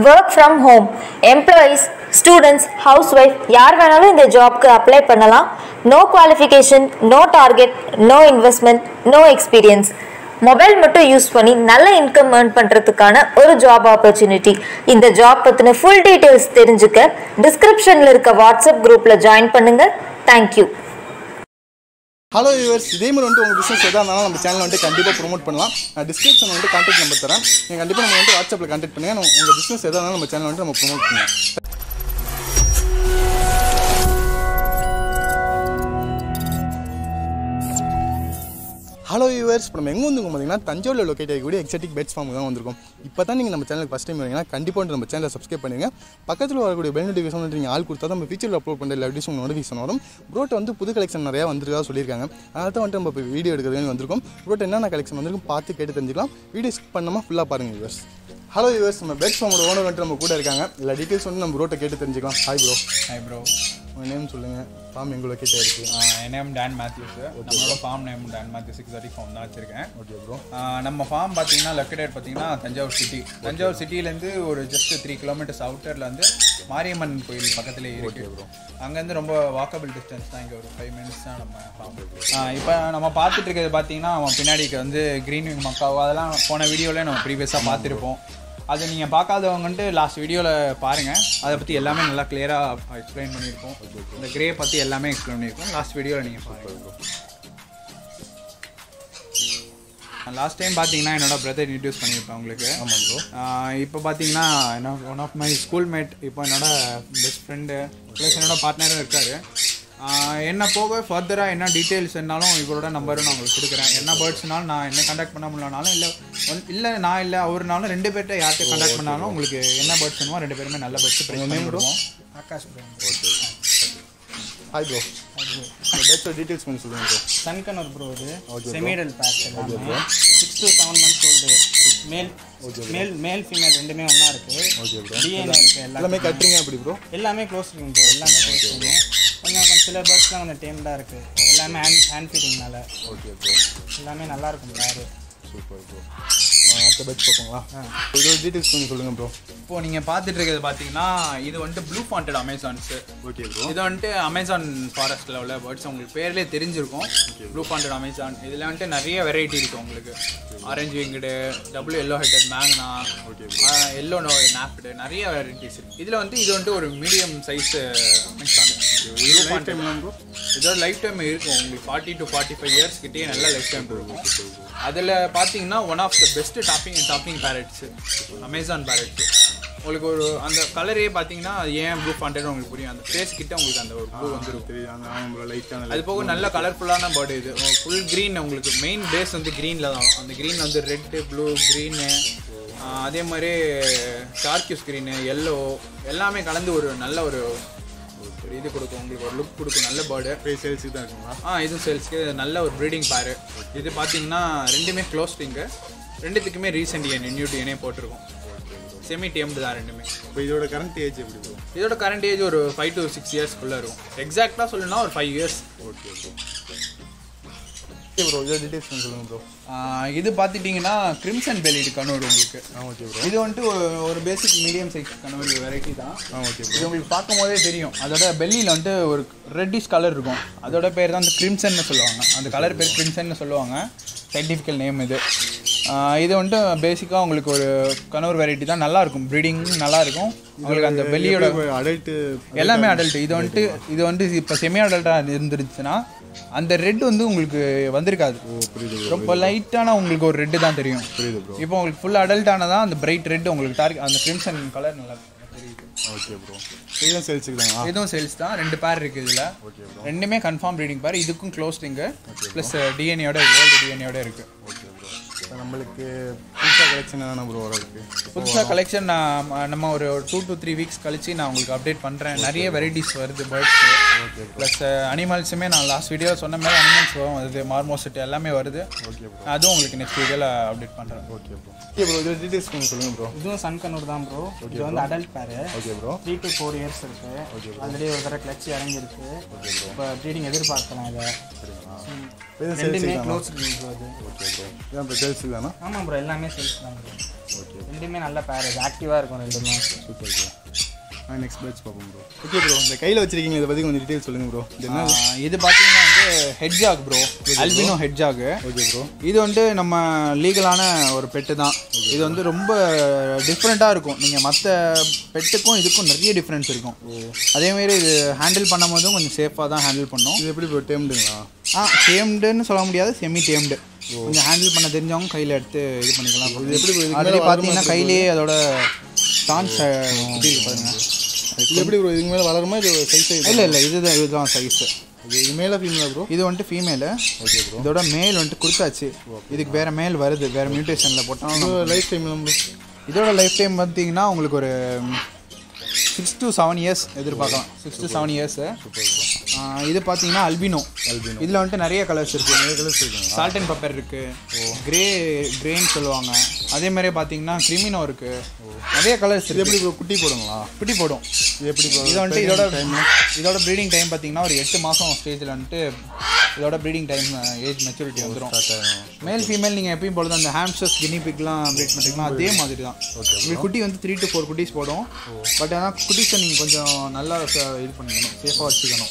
Work from home employees students housewife யார் வேணாலும் இந்த ஜாப்க்கு அப்ளை பண்ணலாம் no qualification no target no investment no experience mobile மட்டும் யூஸ் பண்ணி நல்ல இன்கம் ஏர்ன் பண்ணுறதுக்கான ஒரு ஜாப் ஆப்பர்ச்சுனிட்டி இந்த ஜாப் பற்றின ஃபுல் டீட்டெயில்ஸ் தெரிஞ்சுக்க டிஸ்கிரிப்ஷனில் இருக்க வாட்ஸ்அப் குரூப்பில் ஜாயின் பண்ணுங்கள் தேங்க்யூ ஹலோ யூவர்ஸ் இதே மாதிரி வந்துட்டு உங்கள் பிஸ்னஸ் எதாக இருந்தாலும் நம்ம சேனல் வந்துட்டு கண்டிப்பாக ப்ரோமோட் பண்ணலாம் நான் டிஸ்கிரிப்ஷன் வந்துட்டு கான்டாக்ட் நம்பர் தரேன் நீங்கள் கண்டிப்பாக நம்ம வந்துட்டு வாட்ஸ்அப்பில் கான்டாக்ட் பண்ணுங்கள் நம்ம உங்கள் பிஸ்னஸ் எதாக இருந்தாலும் நம்ம சேனல் வந்துட்டு நம்ம ப்ரோமோட் பண்ணலாம் ஹலோ யூவர்ஸ் இப்போ நம்ம எங்கே வந்து பார்த்தீங்கன்னா தஞ்சாவூரில் லொக்கேட் ஆகக்கூடிய எக்ஸாட்டிக் பெட்ஸ் ஃபார்ம் தான் வந்திருக்கோம் இப்போ தான் நீங்கள் நம்ம சேனலுக்கு ஃபஸ்ட் டைம் வரீங்கன்னா கண்டிப்பாக வந்து நம்ம சேனலை சப்ஸ்கிரைப் பண்ணுங்க பக்கத்தில் வரக்கூடிய பெல் நோட்டிஃபிகேஷன் வந்து நீங்கள் ஆள் கொடுத்தா தான் நம்ம ஃபீச்சரில் அப்லோட் பண்ணுற எல்லா வீடியோஸும் நோட்டிஃபிகேஷன் வரும் ப்ரோட்டை வந்து புது கலெக்ஷன் நிறையா வந்திருக்கா சொல்லியிருக்காங்க அதனால தான் வந்துட்டு நம்ம இப்போ வீடியோ எடுக்கிறதுக்கு வந்திருக்கோம் ப்ரோட் என்னென்ன கலெக்ஷன் வந்திருக்கும் பார்த்து கேட்டு தெரிஞ்சுக்கலாம் வீடியோ ஸ்கிப் பண்ணாமல் ஃபுல்லாக பாருங்கள் யூவர்ஸ் ஹலோ யூவர்ஸ் நம்ம பெட்ஸ் ஃபார்மோட ஓனர் வந்துட்டு நம்ம கூட இருக்காங்க எல்லா டீட்டெயில்ஸ் வந்து நம்ம ப்ரோட்டை கேட்டு தெரிஞ்சுக்கலாம் ஹாய் ப்ரோ ஹாய் ப்ரோ உங்கள் நேம் சொல்லுங்கள் ஃபார்ம் எங்கே லொக்கேட் ஆயிருக்கு என் நேம் டான் மேத்யூஸ் நம்மளோட farm name Don Mathews exotic farm தான் வச்சிருக்கேன் ஓகே ப்ரோ ஆஹ் நம்ம ஃபார்ம் பார்த்தீங்கன்னா லொக்கேட்டட் பார்த்தீங்கன்னா தஞ்சாவூர் சிட்டி தஞ்சாவூர் சிட்டிலேருந்து ஒரு ஜஸ்ட் த்ரீ கிலோமீட்டர்ஸ் அவுட்டரில் வந்து மாரியம்மன் கோயில் பக்கத்துலேயே இருக்கு அங்கேருந்து ரொம்ப வாக்கபிள் டிஸ்டன்ஸ் தான் இங்கே ஒரு ஃபைவ் மினிட்ஸ் தான் நம்ம ஃபார்ம் இப்போ நம்ம பார்த்துட்டு இருக்கிறது பார்த்தீங்கன்னா நம்ம பின்னாடிக்கு வந்து க்ரீன் விங் மக்காவோ அதெல்லாம் போன வீடியோவில் நம்ம ப்ரீவியஸாக பார்த்துருப்போம் அதை நீங்கள் பார்க்காதவங்கன்ட்டு லாஸ்ட் வீடியோவில் பாருங்கள் அதை பற்றி எல்லாமே நல்லா கிளியராக எக்ஸ்பிளைன் பண்ணியிருக்கோம் இந்த கிரே பற்றி எல்லாமே எக்ஸ்பிளைன் பண்ணியிருக்கோம் லாஸ்ட் வீடியோவில் நீங்கள் பாருங்கள் லாஸ்ட் டைம் பார்த்தீங்கன்னா என்னோட பிரதர் இன்ட்ரடியூஸ் பண்ணியிருப்பேன் உங்களுக்கு ஆமாம் ப்ரோ இப்போ பார்த்தீங்கன்னா என்ன one of my school mate இப்போ என்னோட பெஸ்ட் ஃப்ரெண்டு ப்ளஸ் என்னோட பார்ட்னரும் இருக்கார் என்ன போக ஃபர்தராக என்ன டீட்டெயில்ஸ் என்னாலும் இவரோட நம்பரும் நான் உங்களுக்கு கொடுக்குறேன் என்ன பேர்ட்ஸ்னாலும் நான் என்ன கான்டாக்ட் பண்ண முடியலனாலும் இல்லை இல்லை நான் இல்லை அவருனாலும் ரெண்டு பேர்ட்ட யார்கிட்ட கான்டாக்ட் பண்ணாலும் உங்களுக்கு என்ன பேர்ட்ஸ் வேணுமோ ரெண்டு பேருமே நல்ல பேர்ட்ஸ் ப்ரைஸ் பண்ணி கொடுப்போம் ஆகாஷ் ப்ரோ ஹாய் ப்ரோ பெட்ஸோட டீட்டெயில்ஸ் கொஞ்சம் சொல்லுங்கள் ப்ரோ சன்கனர் ப்ரோ இது செமிடல் பேக் எல்லாமே six to seven months old male male male female ரெண்டுமே ஒன்றா இருக்கு டிஎன்ஏ இருக்கு எல்லாம் எல்லாமே கட்டுறீங்க அப்படி ப்ரோ எல்லாமே க்ளோஸ் ரிங் ப்ரோ எல்லாமே க்ளோஸ் ரிங் கொஞ்சம் கொஞ்சம் சில பேர்ட்ஸ்லாம் கொஞ்சம் டேம்டாக இருக்கு எல்லாமே ஹேண்ட் ஹேண்ட் ஃபீடிங்னால ஓகே ப்ரோ எல்லாமே நல்லா இருக்கும் யாரு சூப்பர் ப்ரோ அடுத்த பெட்ஸ் பார்ப்போங்களா இதோட டீட்டெயில்ஸ் கொஞ்சம் சொல்லுங்கள் ப்ரோ இப்போ நீங்கள் பார்த்துட்டு இருக்கிறது பார்த்தீங்கன்னா இது வந்துட்டு blue fronted Amazons okay bro இது வந்துட்டு அமேசான் ஃபாரஸ்ட்டில் உள்ள பேர்ட்ஸ் உங்களுக்கு பேர்லேயே தெரிஞ்சிருக்கும் ப்ளூ பாண்டட் அமேசான் இதில் வந்துட்டு நிறைய வெரைட்டி இருக்குது உங்களுக்கு orange winged double yellow headed மேங்னா எல்லோ நோ நாப்டு நிறைய வெரைட்டிஸ் இருக்குது இதில் வந்து இது வந்துட்டு ஒரு medium size Amazon blue fronted இதோட லைஃப் டைம் இருக்கும் உங்களுக்கு forty two forty five years கிட்டே நல்ல லைஃப் டைம் இருக்கும் அதில் பார்த்தீங்கன்னா one of the best talking talking parrots Amazon parrots உங்களுக்கு ஒரு அந்த கலரே பார்த்தீங்கன்னா அது ஏன் ப்ளூ பாண்டட் உங்களுக்கு புரியும் அந்த ஃபேஸ் கிட்ட உங்களுக்கு அந்த ஒரு ப்ளூ வந்துடும் தெரியும் அந்த ஆமாம் லைட்டான அது போக நல்ல கலர்ஃபுல்லான பேர்டு இது ஃபுல் க்ரீன் உங்களுக்கு மெயின் பேஸ் வந்து க்ரீனில் தான் அந்த க்ரீன் வந்து ரெட்டு ப்ளூ க்ரீனு அதே மாதிரி டார்க்யூஸ் க்ரீனு எல்லோ எல்லாமே கலந்து ஒரு நல்ல ஒரு ஒரு இது கொடுக்கும் உங்களுக்கு ஒரு லுக் கொடுக்கும் நல்ல பேர்டு ஃபேஸ் சேல்ஸுக்கு தான் இருக்குங்களா ஆ இதுவும் சேல்ஸ்க்கு நல்ல ஒரு ப்ரீடிங் பேரு இது பார்த்தீங்கன்னா ரெண்டுமே க்ளோஸ் டிங்கு ரெண்டுத்துக்குமே ரீசெண்ட் டிஎன் நியூ டிஎனே போட்டிருக்கோம் செமி டேம்டு தான் ரெண்டுமே இப்போ இதோட கரண்ட் ஏஜ் எப்படி ப்ரோ இதோட கரண்ட் ஏஜ் ஒரு ஃபைவ் டு சிக்ஸ் இயர்ஸ்க்குள்ளே இருக்கும் எக்ஸாக்டாக சொல்லணும்னா ஒரு five years okay bro okay bro இதோட டீட்டெயில்ஸ் கொஞ்சம் சொல்லுங்கள் ப்ரோ இது பார்த்துட்டிங்கன்னா கிரிம்சன் பெலிடு கனூர் உங்களுக்கு ஆ ஓகே ப்ரோ இது வந்துட்டு ஒரு- ஒரு basic medium size conure variety தான் ஆ ஓகே ப்ரோ இது உங்களுக்கு பார்க்கும் போதே தெரியும் அதோட பெல்லியில் வந்துட்டு ஒரு ரெட்டிஷ் கலர் இருக்கும் அதோட பேர் தான் அந்த கிரிம்சன்னு சொல்லுவாங்க அந்த கலர் பேர் கிரிம்சன்னு சொல்லுவாங்க சயின்டிஃபிக்கல் நேம் இது ஆஹ் இது வந்துட்டு பேசிக்காக உங்களுக்கு ஒரு கனூர் வெரைட்டி தான் நல்லா இருக்கும் ப்ரீடிங் நல்லா இருக்கும் உங்களுக்கு அந்த பெல்லியோட அடல்ட்டு எல்லாமே அடல்ட் இது வந்துட்டு இது வந்து இப்போ செமி அடல்ட்டாக இருந்துருச்சுன்னா அந்த ரெட் வந்து உங்களுக்கு வந்திருக்காது புரியுது ரொம்ப லைட்டான உங்களுக்கு ஒரு ரெட்டு தான் தெரியும் புரியுது ப்ரோ இப்போ உங்களுக்கு ஃபுல் அடல்ட் ஆனதான் அந்த பிரைட் ரெட் உங்களுக்கு டார்க் அந்த கிரிம்சன் கலர் நல்லா தெரியுது ஓகே ப்ரோ இதுவும் சேல்ஸுக்கு தாங்களா இதுவும் சேல்ஸ் தான் ரெண்டு பேர் இருக்குது இதில் ஓகே ப்ரோ ரெண்டுமே கன்ஃபார்ம் ப்ரீடிங் பேர் இதுக்கும் க்ளோஸ்டிங்கு ப்ளஸ் டிஎன்ஏயோட ஓல்டு டிஎன்ஏயோட இருக்குது ஓகே ப்ரோ இப்போ நம்மளுக்கு புதுசாக கலெக்ஷன் என்னென்ன ப்ரோ வரதுக்கு புதுசாக கலெக்ஷன் நான் நம்ம ஒரு டூ டு த்ரீ வீக்ஸ் கழிச்சு நான் உங்களுக்கு அப்டேட் பண்ணுறேன் நிறைய வெரைட்டிஸ் வருது பேர்ட்ஸ் ப்ளஸ் அனிமல்ஸுமே நான் லாஸ்ட் வீடியோ சொன்ன மாதிரி அனிமல்ஸ் வரும் வருது மார்மோசிட்டி எல்லாமே வருது ஓகே ப்ரோ அதுவும் உங்களுக்கு நெக்ஸ்ட் வீடியோவில் அப்டேட் பண்ணுறேன் ஓகே ப்ரோ ஓகே ப்ரோ இதோட டீட்டெயில்ஸ் கொஞ்சம் சொல்லுங்கள் ப்ரோ இதுவும் சன்கனூர் தான் ப்ரோ இது வந்து adult pair okay bro three to four years இருக்கு ஆல்ரெடி ஒரு தடவை கிளச் இறங்கியிருக்கு இப்போ ப்ரீடிங் எதிர்பார்க்கலாம் இதை இதுவும் ரெண்டுமே சேல்ஸுக்கு தானா க்ளோஸ் ரிங் ப்ரோ இது ஓகே ப்ரோ இதான் இப்போ சேல்ஸ் சேல்ஸ் தானா ஆமாம் ப்ரோ எல்லாமே சேல்ஸ் தான் ப்ரோ ரெண்டுமே நல்ல பேர் ஆக்டிவாக இருக்கும் ரெண்டுமே சூப்பர் ப்ரோ ஆ நெக்ஸ்ட் பேட்ச் பார்ப்போம் ப்ரோ ஓகே ப்ரோ இந்த கையில் வச்சிருக்கீங்க இதை பற்றி கொஞ்சம் டீட்டெயில் சொல்லுங்கள் ப்ரோ இது என்ன ஆ, இது பார்த்தீங்கன்னா வந்து hedgehog bro albino hedgehog okay bro இது வந்து நம்ம லீகலான ஒரு பெட்டு தான் இது வந்து ரொம்ப டிஃப்ரெண்ட்டாக இருக்கும் நீங்கள் மற்ற பெட்டுக்கும் இதுக்கும் நிறைய டிஃப்ரென்ஸ் இருக்கும் அதேமாரி இது ஹேண்டில் பண்ணும்போதும் கொஞ்சம் சேஃபாக தான் ஹேண்டில் பண்ணும் இது எப்படி ப்ரோ டேம்டுங்களா ஆ டேம்டுன்னு சொல்ல முடியாது செமி டேம்டு கொஞ்சம் ஹேண்டில் பண்ண தெரிஞ்சவங்க கையில் எடுத்து இது பண்ணிக்கலாம் இது எப்படி bro? இதுக்கு ஆல்ரெடி மேல பார்த்தீங்கன்னா கையிலேயே அதோட டான்ஸ் குட்டி இருக்கு பாருங்க இது எப்படி ப்ரோ இதுக்கு மேலே வளருமா இது சைஸ் இல்லை இல்லை இதுதான் இதுதான் சைஸு இது மேலே ஃபீமேலா ப்ரோ இது வந்துட்டு ஃபீமேலு ஓகே ப்ரோ இதோட மேல் வந்துட்டு கொடுத்தாச்சு இதுக்கு வேற மேல் வருது வேற மியூட்டேஷனில் போட்டாலும் நம்ம- லைஃப் டைம் ப்ரோ இதோட லைஃப் டைம் பார்த்தீங்கன்னா உங்களுக்கு ஒரு சிக்ஸ் to செவன் இயர்ஸ் எதிர்பார்க்கலாம் சிக்ஸ் to செவன் இயர்ஸ் இது பார்த்தீங்கன்னா அல்பினோ Albino. இதில் வந்துட்டு நிறைய கலர்ஸ் இருக்குது நிறைய கலர்ஸ் இருக்குங்க சால்ட் அண்ட் பெப்பர் இருக்கு கிரே கிரேன்னு சொல்லுவாங்க அதே மாதிரியே பார்த்தீங்கன்னா கிரிமினோ இருக்கு நிறைய கலர்ஸ் இது இருக்கு எப்படி ப்ரோ குட்டி போடுங்களா குட்டி போடும் இது எப்படி ப்ரோ இது வந்துட்டு இதோட இதோட ப்ரீடிங் டைம் பார்த்தீங்கன்னா ஒரு எட்டு மாதம் ஸ்டேஜில் வந்துட்டு இதோட ப்ரீடிங் டைம் ஏஜ் மெச்சூரிட்டி வந்துடும் மேல் ஃபீமேல் நீங்கள் எப்பயும் பொழுது அந்த ஹாம்ஸ்டர்ஸ் கினி பிக்லாம் ப்ரீட் பண்ணுறீங்களா அதே மாதிரி தான் உங்களுக்கு குட்டி வந்து த்ரீ டு ஃபோர் குட்டீஸ் போடும் பட் ஆனால் குட்டீஸை நீங்கள் கொஞ்சம் நல்லா ச- இது பண்ணிக்கணும் சேஃபாக வச்சுக்கணும்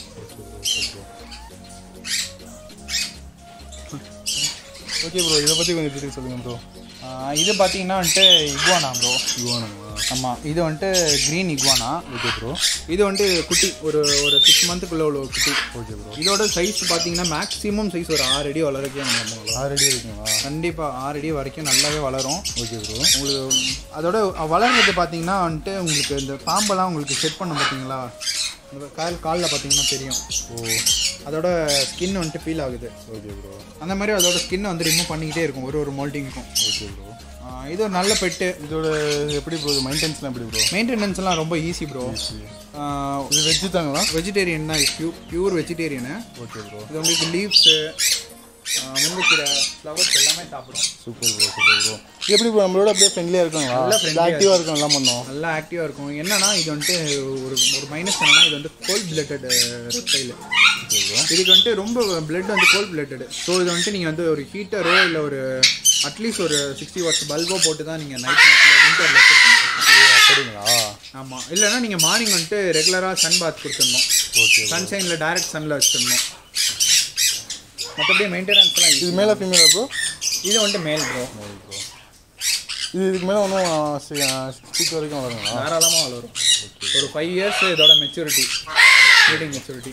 ஓகே ப்ரோ இதை பற்றி கொஞ்சம் டீட்டெயில் சொல்லுங்கள் ப்ரோ ஆஹ் இது பார்த்தீங்கன்னா வந்துட்டு இக்வானா ப்ரோ இதுவானுங்களா ஆமாம் இது வந்துட்டு க்ரீன் இக்வானா ஓகே ப்ரோ இது வந்துட்டு குட்டி ஒரு ஒரு சிக்ஸ் மந்த்துக்குள்ள உள்ள ஒரு குட்டி ஓகே ப்ரோ இதோட சைஸ் பார்த்தீங்கன்னா மேக்ஸிமம் சைஸ் ஒரு ஆறு அடி வளரக்கே நம்ம ஆல்ரெடி இருக்குங்களா கண்டிப்பாக ஆறு அடி வரைக்கும் நல்லாவே வளரும் ஓகே ப்ரோ உங்களுக்கு அதோட வளர்றது பார்த்தீங்கன்னா வந்துட்டு உங்களுக்கு இந்த பாம்பெல்லாம் உங்களுக்கு செட் பண்ண பார்த்தீங்களா இந்த கால் காலில் பார்த்தீங்கன்னா தெரியும் ஓ அதோட ஸ்கின் வந்துட்டு ஃபீல் ஆகுது ஓகே ப்ரோ அந்த மாதிரி அதோட ஸ்கின் வந்து ரிமூவ் பண்ணிக்கிட்டே இருக்கும் ஒரு ஒரு மோல்டிங்க்கும் ஓகே ப்ரோ இது ஒரு நல்ல பெட்டு இதோட எப்படி ப்ரோ மெயின்டெனன்ஸ்லாம் எப்படி ப்ரோ மெயின்டெனன்ஸ்லாம் ரொம்ப ஈஸி ப்ரோ இது வெஜ்ஜு தாங்களா வெஜிடேரியன் தான் பியூ பியூர் வெஜிடேரியனு ஓகே ப்ரோ இது உங்களுக்கு லீவ்ஸு முருங்கைக்கீரை ஃப்ளவர்ஸ் எல்லாமே சாப்பிடும் சூப்பர் ப்ரோ சூப்பர் ப்ரோ எப்படி ப்ரோ நம்மளோட அப்படியே ஃப்ரெண்ட்லியாக இருக்காங்களா நல்லா friendly-ஆ ஆக்டிவாக இருக்கும் எல்லாம் பண்ணோம் நல்லா ஆக்டிவாக இருக்கும் என்னன்னா இது வந்துட்டு ஒரு ஒரு மைனஸ் என்னன்னா இது வந்து கோல்ட் பிளட்டட் ரெப்டைல் இதுக்கு வந்துட்டு ரொம்ப பிளட் வந்து கோல்ட் பிளட்டட் ஸோ இது வந்துட்டு நீங்கள் வந்து ஒரு ஹீட்டரோ இல்லை ஒரு அட்லீஸ்ட் ஒரு சிக்ஸ்டி வாட்ஸ் பல்போ போட்டு தான் நீங்கள் நைட் நேரத்தில் விண்டரில் வச்சுருக்கணும் அப்படிங்களா ஆமாம் இல்லைன்னா நீங்கள் மார்னிங் வந்துட்டு ரெகுலராக சன் பாத் கொடுத்துடணும் ஓகே சன்ஷைனில் டைரக்ட் சன்னில் வச்சிடணும் மற்றபடி மெயின்டெனன்ஸ்லாம் இது இது மேலே ஃபீமேலா ப்ரோ இது வந்துட்டு மேல் ப்ரோ இது இதுக்கு மேலே ஒன்றும் சிக்ஸ் வரைக்கும் வளருங்களா தாராளமாக வளரும் ஒரு ஃபைவ் இயர்ஸ் இதோட maturity breeding maturity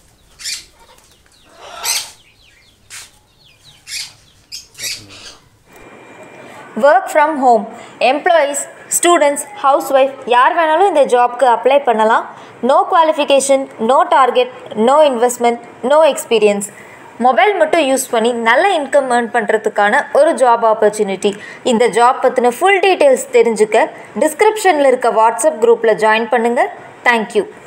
work from home employees students housewife யார் வேணாலும் இந்த ஜாப்க்கு அப்ளை பண்ணலாம் no qualification no target no investment no experience mobile மட்டும் யூஸ் பண்ணி நல்ல இன்கம் ஏர்ன் பண்ணுறதுக்கான ஒரு ஜாப் ஆப்பர்ச்சுனிட்டி இந்த ஜாப் பற்றின ஃபுல் டீட்டெயில்ஸ் தெரிஞ்சுக்க டிஸ்கிரிப்ஷனில் இருக்க வாட்ஸ்அப் குரூப்பில் ஜாயின் பண்ணுங்கள் தேங்க்யூ